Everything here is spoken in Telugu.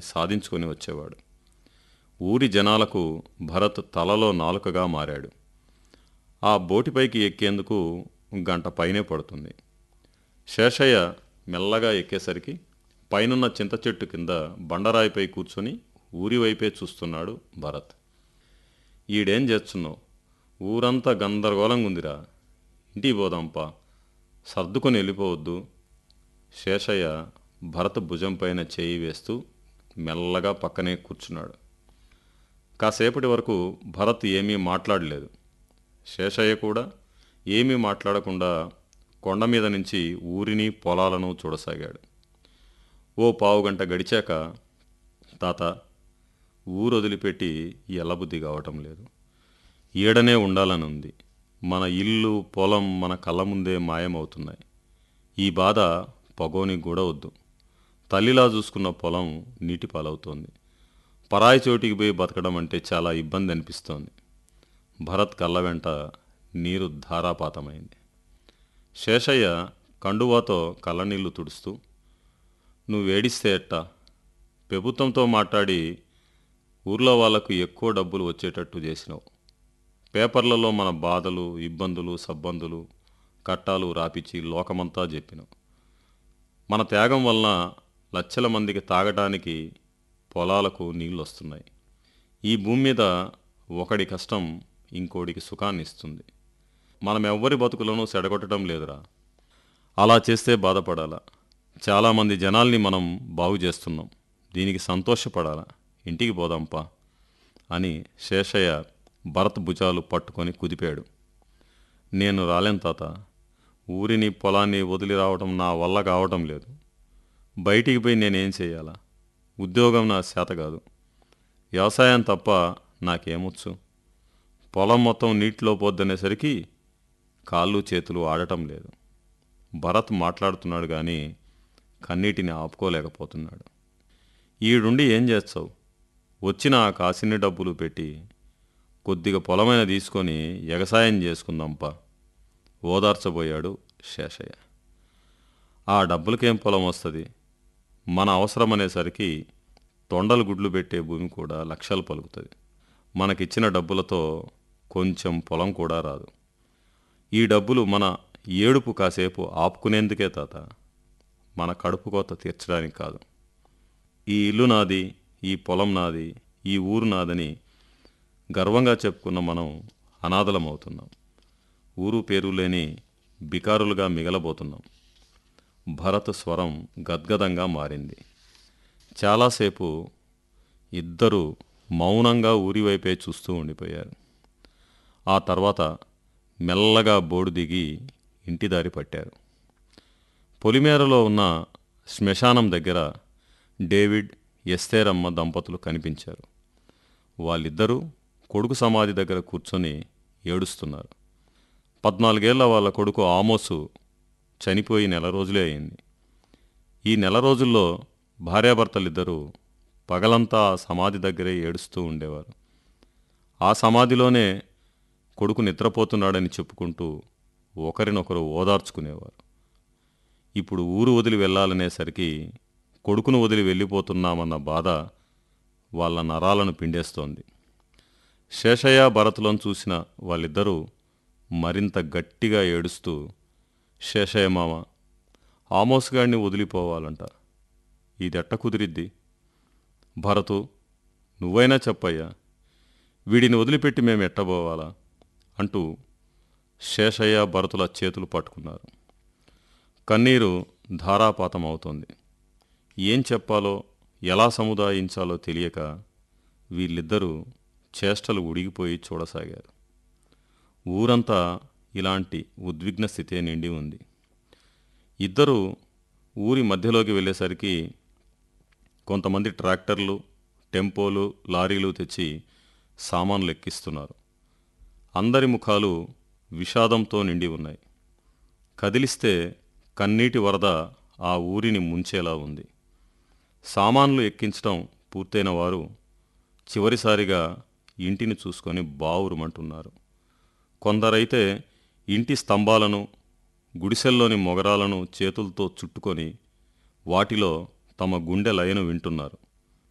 సాధించుకొని వచ్చేవాడు ఊరి జనాలకు భరత్ తలలో నాలుకగా మారాడు ఆ బోటిపైకి ఎక్కేందుకు గంట పైనే పడుతుంది శేషయ్య మెల్లగా ఎక్కేసరికి పైనున్న చింత చెట్టు కింద బండరాయిపై కూర్చొని ఊరి వైపే చూస్తున్నాడు భరత్ ఈడేం చేస్తున్నావు ఊరంతా గందరగోళంగా ఉందిరా ఇంటికి పోదాంపా సర్దుకొని వెళ్ళిపోవద్దు శేషయ్య భరత్ భుజంపైన చేయి వేస్తూ మెల్లగా పక్కనే కూర్చున్నాడు కాసేపటి వరకు భరత్ ఏమీ మాట్లాడలేదు శేషయ్య కూడా ఏమీ మాట్లాడకుండా కొండ మీద నుంచి ఊరిని పొలాలను చూడసాగాడు ఓ పావుగంట గడిచాక తాత ఊరు వదిలిపెట్టి ఎల్లబుద్ధి కావటం లేదు ఈడనే ఉండాలని ఉంది మన ఇల్లు పొలం మన కళ్ళ ముందే మాయమవుతున్నాయి ఈ బాధ పగోని కూడా వద్దు తల్లిలా చూసుకున్న పొలం నీటి పాలవుతోంది పరాయి చోటికి పోయి బతకడం అంటే చాలా ఇబ్బంది అనిపిస్తోంది భరత్ కళ్ళ వెంట నీరు ధారాపాతమైంది శేషయ్య కండువాతో కళ్ళనీళ్లు తుడుస్తూ నువ్వేడిస్తే ఎట్టా ప్రభుత్వంతో మాట్లాడి ఊర్లో వాళ్లకు ఎక్కువ డబ్బులు వచ్చేటట్టు చేసినావు పేపర్లలో మన బాధలు ఇబ్బందులు సబ్బందులు కట్టాలు రాపిచ్చి లోకమంతా చెప్పినావు మన త్యాగం వలన లక్షల మందికి తాగటానికి పొలాలకు నీళ్ళు వస్తున్నాయి ఈ భూమి మీద ఒకడి కష్టం ఇంకోడికి సుఖాన్ని ఇస్తుంది మనం ఎవ్వరి బతుకులను సెడగొట్టడం లేదురా అలా చేస్తే బాధపడాలా చాలామంది జనాల్ని మనం బాగు చేస్తున్నాం దీనికి సంతోషపడాలా ఇంటికి పోదాంపా అని శేషయ్య భరత్ భుజాలు పట్టుకొని కుదిపాడు నేను రాలేను తాత ఊరిని పొలాన్ని వదిలి రావటం నా వల్ల కావటం లేదు బయటికి పోయి నేనేం చేయాలా ఉద్యోగం నా చేత కాదు వ్యవసాయం తప్ప నాకేమొచ్చు పొలం మొత్తం నీటిలో పోద్దనేసరికి కాళ్ళు చేతులు ఆడటం లేదు భరత్ మాట్లాడుతున్నాడు కానీ కన్నీటిని ఆపుకోలేకపోతున్నాడు ఈడుండి ఏం చేస్తావు వచ్చిన ఆ కాసిన్ని డబ్బులు పెట్టి కొద్దిగా పొలమైన తీసుకొని ఎగసాయం చేసుకుందాంపా ఓదార్చబోయాడు శేషయ్య ఆ డబ్బులకేం పొలం వస్తుంది మన అవసరం అనేసరికి తొండలు గుడ్లు పెట్టే భూమి కూడా లక్షలు పలుకుతుంది మనకిచ్చిన డబ్బులతో కొంచెం పొలం కూడా రాదు ఈ డబ్బులు మన ఏడుపు కాసేపు ఆపుకునేందుకే తాత మన కడుపు కోత తీర్చడానికి కాదు ఈ ఇల్లు నాది ఈ పొలం నాది ఈ ఊరు నాదని గర్వంగా చెప్పుకున్న మనం అనాథలమవుతున్నాం ఊరు పేరు లేని బికారులుగా మిగలబోతున్నాం భరత్ స్వరం గద్గదంగా మారింది చాలాసేపు ఇద్దరూ మౌనంగా ఊరివైపే చూస్తూ ఉండిపోయారు ఆ తర్వాత మెల్లగా బోడు దిగి ఇంటి దారి పట్టారు పొలిమేరలో ఉన్న శ్మశానం దగ్గర డేవిడ్ ఎస్తేరమ్మ దంపతులు కనిపించారు వాళ్ళిద్దరూ కొడుకు సమాధి దగ్గర కూర్చొని ఏడుస్తున్నారు పద్నాలుగేళ్ల వాళ్ళ కొడుకు ఆమోసు చనిపోయి నెల రోజులే అయింది ఈ నెల రోజుల్లో భార్యాభర్తలిద్దరూ పగలంతా ఆ సమాధి దగ్గరే ఏడుస్తూ ఉండేవారు ఆ సమాధిలోనే కొడుకు నిద్రపోతున్నాడని చెప్పుకుంటూ ఒకరినొకరు ఓదార్చుకునేవారు ఇప్పుడు ఊరు వదిలి వెళ్ళాలనేసరికి కొడుకును వదిలి వెళ్ళిపోతున్నామన్న బాధ వాళ్ళ నరాలను పిండేస్తోంది శేషయ్య భరతులను చూసిన వాళ్ళిద్దరూ మరింత గట్టిగా ఏడుస్తూ శేషయ్య మామ ఆమోస్ గాడిని వదిలిపోవాలంట ఇదెట్ట కుదిరిద్ది భరతు నువ్వైనా చెప్పయ్యా వీడిని వదిలిపెట్టి మేము ఎట్టబోవాలా అంటూ శేషయ్య భరతుల చేతులు పట్టుకున్నారు కన్నీరు ధారాపాతం అవుతోంది ఏం చెప్పాలో ఎలా సముదాయించాలో తెలియక వీళ్ళిద్దరూ చేష్టలు ఉడిగిపోయి చూడసాగారు ఊరంతా ఇలాంటి ఉద్విగ్న స్థితే నిండి ఉంది ఇద్దరు ఊరి మధ్యలోకి వెళ్ళేసరికి కొంతమంది ట్రాక్టర్లు టెంపోలు లారీలు తెచ్చి సామాన్లు ఎక్కిస్తున్నారు అందరి ముఖాలు విషాదంతో నిండి ఉన్నాయి కదిలిస్తే కన్నీటి వరద ఆ ఊరిని ముంచేలా ఉంది సామాన్లు ఎక్కించడం పూర్తయిన వారు చివరిసారిగా ఇంటిని చూసుకొని బావురుమంటున్నారు కొందరైతే ఇంటి స్తంభాలను గుడిసెల్లోని మొగరాలను చేతులతో చుట్టుకొని వాటిలో తమ గుండె లయను వింటున్నారు